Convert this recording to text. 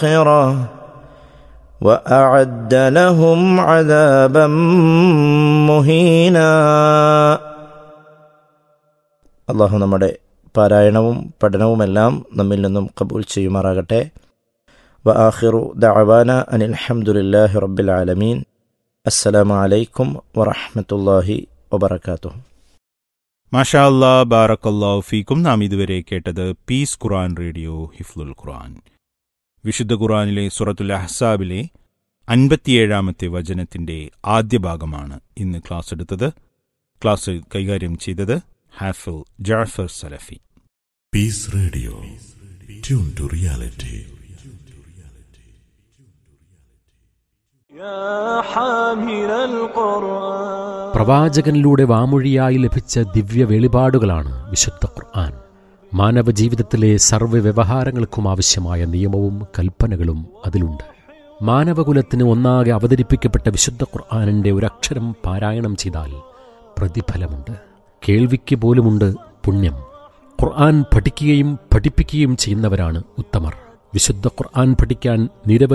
مستنقرة وأعد لهم عذابا مهينا അള്ളാഹു നമ്മുടെ പാരായണവും പഠനവുമെല്ലാം നമ്മിൽ നിന്നും കബൂൽ ചെയ്യുമാറാകട്ടെ വ ആഖിറു ദഅവാന അനിൽ ഹംദുലില്ലാഹി റബ്ബിൽ ആലമീൻ അസ്സലാമു അലൈക്കും വറഹ്മത്തുള്ളാഹി വബറകാതുഹു മാഷാ അല്ലാ ബാറക്കല്ലാ ഫീക്കും നാം ഇതുവരെ കേട്ടത് പീസ് ഖുറാൻ റേഡിയോ ഹിഫ്ലുൽ ഖുറാൻ വിശുദ്ധ ഖുറാനിലെ സുറത്തുൽ അഹ്സാബിലെ അൻപത്തിയേഴാമത്തെ വചനത്തിന്റെ ആദ്യ ഭാഗമാണ് ഇന്ന് ക്ലാസ് എടുത്തത് ക്ലാസ് കൈകാര്യം ചെയ്തത് ഹാഫിൽ ജാഫർ സലഫി Peace Radio. Tune to reality. يا حامل القرآن പ്രവാചകനിലൂടെ വാമൊഴിയായി ലഭിച്ച ദിവ്യ വെളിപാടുകളാണ് വിശുദ്ധ ഖുർആൻ മാനവ ജീവിതത്തിലെ സർവ്വ വ്യവഹാരങ്ങൾക്കും ആവശ്യമായ നിയമവും കൽപ്പനകളും അതിലുണ്ട് മാനവകുലത്തിന് ഒന്നാകെ അവതരിപ്പിക്കപ്പെട്ട വിശുദ്ധ ഖുർആാനിൻ്റെ ഒരക്ഷരം പാരായണം ചെയ്താൽ പ്രതിഫലമുണ്ട് കേൾവിക്ക് പോലുമുണ്ട് പുണ്യം ഖുർആൻ പഠിക്കുകയും പഠിപ്പിക്കുകയും ചെയ്യുന്നവരാണ് ഉത്തമർ വിശുദ്ധ ഖുർആൻ പഠിക്കാൻ നിരവധി